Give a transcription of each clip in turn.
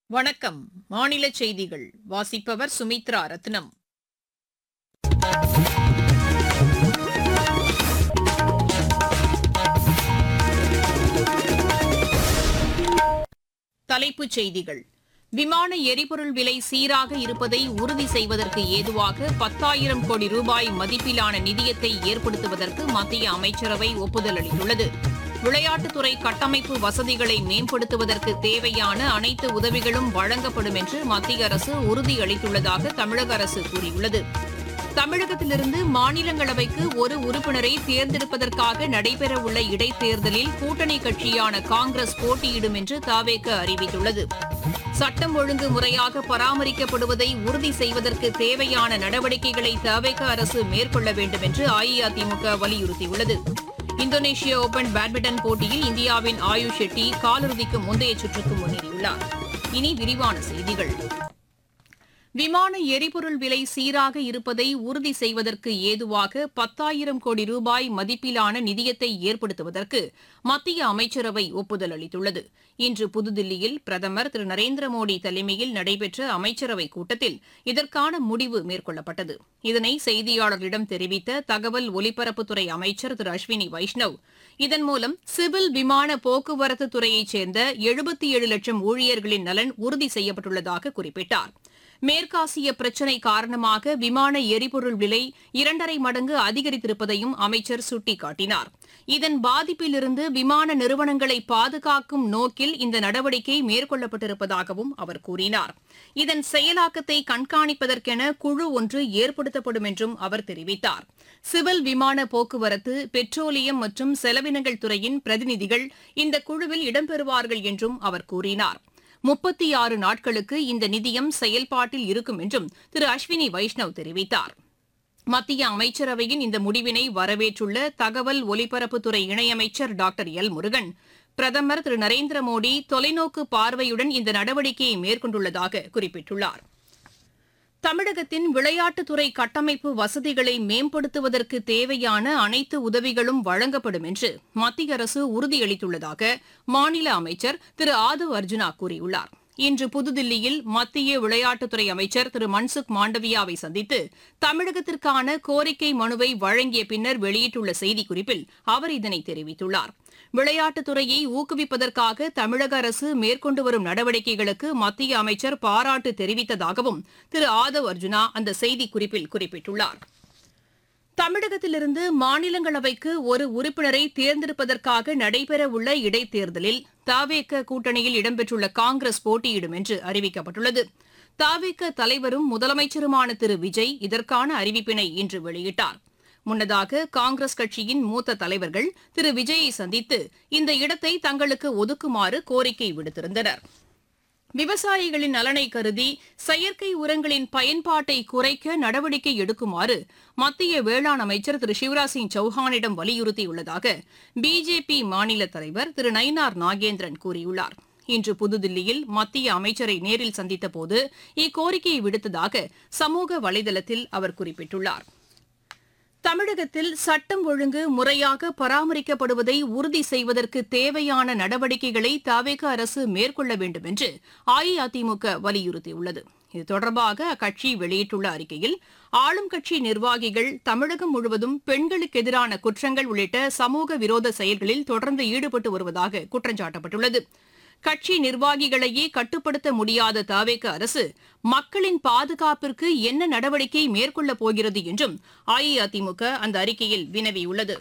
வணக்கம் மாநில செய்திகள் வாசிப்பவர் சுமித்ரா ரத்னம் தலைப்புச் செய்திகள் விமான எரிபொருள் விலை சீராக இருப்பதை உறுதி செய்வதற்கு ஏதுவாக பத்தாயிரம் கோடி ரூபாய் மதிப்பிலான நிதியத்தை ஏற்படுத்துவதற்கு மத்திய அமைச்சரவை ஒப்புதல் அளித்துள்ளது விளையாட்டுத்துறை கட்டமைப்பு வசதிகளை மேம்படுத்துவதற்கு தேவையான அனைத்து உதவிகளும் வழங்கப்படும் என்று மத்திய அரசு உறுதியளித்துள்ளதாக தமிழக அரசு கூறியுள்ளது தமிழகத்திலிருந்து மாநிலங்களவைக்கு ஒரு உறுப்பினரை தேர்ந்தெடுப்பதற்காக நடைபெறவுள்ள இடைத்தேர்தலில் கூட்டணி கட்சியான காங்கிரஸ் போட்டியிடும் என்று தாவேக அறிவித்துள்ளது சட்டம் ஒழுங்கு முறையாக பராமரிக்கப்படுவதை உறுதி செய்வதற்கு தேவையான நடவடிக்கைகளை தவேக அரசு மேற்கொள்ள வேண்டும் என்று அஇஅதிமுக வலியுறுத்தியுள்ளது இந்தோனேஷிய ஓபன் பேட்மிண்டன் போட்டியில் இந்தியாவின் ஆயுஷ் ஷெட்டி காலிறுதிக்கு முந்தைய சுற்றுக்கு முன்னேறியுள்ளார் இனி விரிவான செய்திகள் விமான எரிபொருள் விலை சீராக இருப்பதை உறுதி செய்வதற்கு ஏதுவாக பத்தாயிரம் கோடி ரூபாய் மதிப்பிலான நிதியத்தை ஏற்படுத்துவதற்கு மத்திய அமைச்சரவை ஒப்புதல் அளித்துள்ளது இன்று புதுதில்லியில் பிரதமர் திரு நரேந்திர மோடி தலைமையில் நடைபெற்ற அமைச்சரவைக் கூட்டத்தில் இதற்கான முடிவு மேற்கொள்ளப்பட்டது இதனை செய்தியாளர்களிடம் தெரிவித்த தகவல் ஒலிபரப்புத்துறை அமைச்சர் திரு அஸ்வினி வைஷ்ணவ் இதன் மூலம் சிவில் விமான போக்குவரத்து துறையைச் சேர்ந்த எழுபத்தி ஏழு லட்சம் ஊழியர்களின் நலன் உறுதி செய்யப்பட்டுள்ளதாக குறிப்பிட்டார் மேற்காசிய பிரச்சினை காரணமாக விமான எரிபொருள் விலை இரண்டரை மடங்கு அதிகரித்திருப்பதையும் அமைச்சர் சுட்டிக்காட்டினார் இதன் பாதிப்பிலிருந்து விமான நிறுவனங்களை பாதுகாக்கும் நோக்கில் இந்த நடவடிக்கை மேற்கொள்ளப்பட்டிருப்பதாகவும் அவர் கூறினார் இதன் செயலாக்கத்தை கண்காணிப்பதற்கென குழு ஒன்று ஏற்படுத்தப்படும் என்றும் அவர் தெரிவித்தார் சிவில் விமான போக்குவரத்து பெட்ரோலியம் மற்றும் செலவினங்கள் துறையின் பிரதிநிதிகள் இந்த குழுவில் இடம்பெறுவார்கள் என்றும் அவர் கூறினார் முப்பத்தி ஆறு நாட்களுக்கு இந்த நிதியம் செயல்பாட்டில் இருக்கும் என்றும் திரு அஸ்வினி வைஷ்ணவ் தெரிவித்தார் மத்திய அமைச்சரவையின் இந்த முடிவினை வரவேற்றுள்ள தகவல் ஒலிபரப்புத்துறை இணையமைச்சர் டாக்டர் எல் முருகன் பிரதமர் திரு நரேந்திர மோடி தொலைநோக்கு பார்வையுடன் இந்த நடவடிக்கையை மேற்கொண்டுள்ளதாக குறிப்பிட்டுள்ளார் தமிழகத்தின் விளையாட்டுத்துறை கட்டமைப்பு வசதிகளை மேம்படுத்துவதற்கு தேவையான அனைத்து உதவிகளும் வழங்கப்படும் என்று மத்திய அரசு உறுதியளித்துள்ளதாக மாநில அமைச்சர் திரு ஆதவ் அர்ஜுனா கூறியுள்ளார் இன்று புதுதில்லியில் மத்திய விளையாட்டுத்துறை அமைச்சர் திரு மன்சுக் மாண்டவியாவை சந்தித்து தமிழகத்திற்கான கோரிக்கை மனுவை வழங்கிய பின்னர் வெளியிட்டுள்ள செய்திக்குறிப்பில் அவர் இதனை தெரிவித்துள்ளார் விளையாட்டுத்துறையை ஊக்குவிப்பதற்காக தமிழக அரசு மேற்கொண்டு வரும் நடவடிக்கைகளுக்கு மத்திய அமைச்சர் பாராட்டு தெரிவித்ததாகவும் திரு ஆதவ் அர்ஜுனா அந்த செய்திக்குறிப்பில் குறிப்பிட்டுள்ளார் தமிழகத்திலிருந்து மாநிலங்களவைக்கு ஒரு உறுப்பினரை தேர்ந்தெடுப்பதற்காக நடைபெறவுள்ள இடைத்தேர்தலில் தாவேக கூட்டணியில் இடம்பெற்றுள்ள காங்கிரஸ் போட்டியிடும் என்று அறிவிக்கப்பட்டுள்ளது தாவேக தலைவரும் முதலமைச்சருமான திரு விஜய் இதற்கான அறிவிப்பினை இன்று வெளியிட்டார் முன்னதாக காங்கிரஸ் கட்சியின் மூத்த தலைவர்கள் திரு விஜயை சந்தித்து இந்த இடத்தை தங்களுக்கு ஒதுக்குமாறு கோரிக்கை விடுத்திருந்தனர் விவசாயிகளின் நலனை கருதி செயற்கை உரங்களின் பயன்பாட்டை குறைக்க நடவடிக்கை எடுக்குமாறு மத்திய வேளாண் அமைச்சர் திரு சிவராஜ் சிங் சௌஹானிடம் வலியுறுத்தியுள்ளதாக பிஜேபி மாநில தலைவர் திரு நயினார் நாகேந்திரன் கூறியுள்ளார் இன்று புதுதில்லியில் மத்திய அமைச்சரை நேரில் சந்தித்தபோது இக்கோரிக்கையை விடுத்ததாக சமூக வலைதளத்தில் அவர் குறிப்பிட்டுள்ளார் தமிழகத்தில் சட்டம் ஒழுங்கு முறையாக பராமரிக்கப்படுவதை உறுதி செய்வதற்கு தேவையான நடவடிக்கைகளை தவேக அரசு மேற்கொள்ள வேண்டும் என்று அஇஅதிமுக வலியுறுத்தியுள்ளது இது தொடர்பாக அக்கட்சி வெளியிட்டுள்ள அறிக்கையில் ஆளும் கட்சி நிர்வாகிகள் தமிழகம் முழுவதும் பெண்களுக்கு எதிரான குற்றங்கள் உள்ளிட்ட சமூக விரோத செயல்களில் தொடர்ந்து ஈடுபட்டு வருவதாக குற்றம் சாட்டப்பட்டுள்ளது கட்சி நிர்வாகிகளையே கட்டுப்படுத்த முடியாத தாவேக அரசு மக்களின் பாதுகாப்பிற்கு என்ன நடவடிக்கை மேற்கொள்ளப் போகிறது என்றும் அஇஅதிமுக அந்த அறிக்கையில் வினவியுள்ளது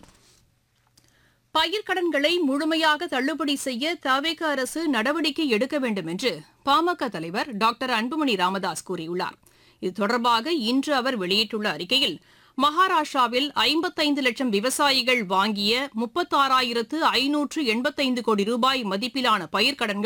பயிர்க்கடன்களை முழுமையாக தள்ளுபடி செய்ய தவேக அரசு நடவடிக்கை எடுக்க வேண்டும் என்று பாமக தலைவர் டாக்டர் அன்புமணி ராமதாஸ் கூறியுள்ளார் இது தொடர்பாக இன்று அவர் வெளியிட்டுள்ள அறிக்கையில் மகாராஷ்டிராவில் ஐம்பத்தைந்து லட்சம் விவசாயிகள் வாங்கிய முப்பத்தாறாயிரத்து ஐநூற்று எண்பத்தைந்து கோடி ரூபாய் மதிப்பிலான பயிர்க்கடன்கள்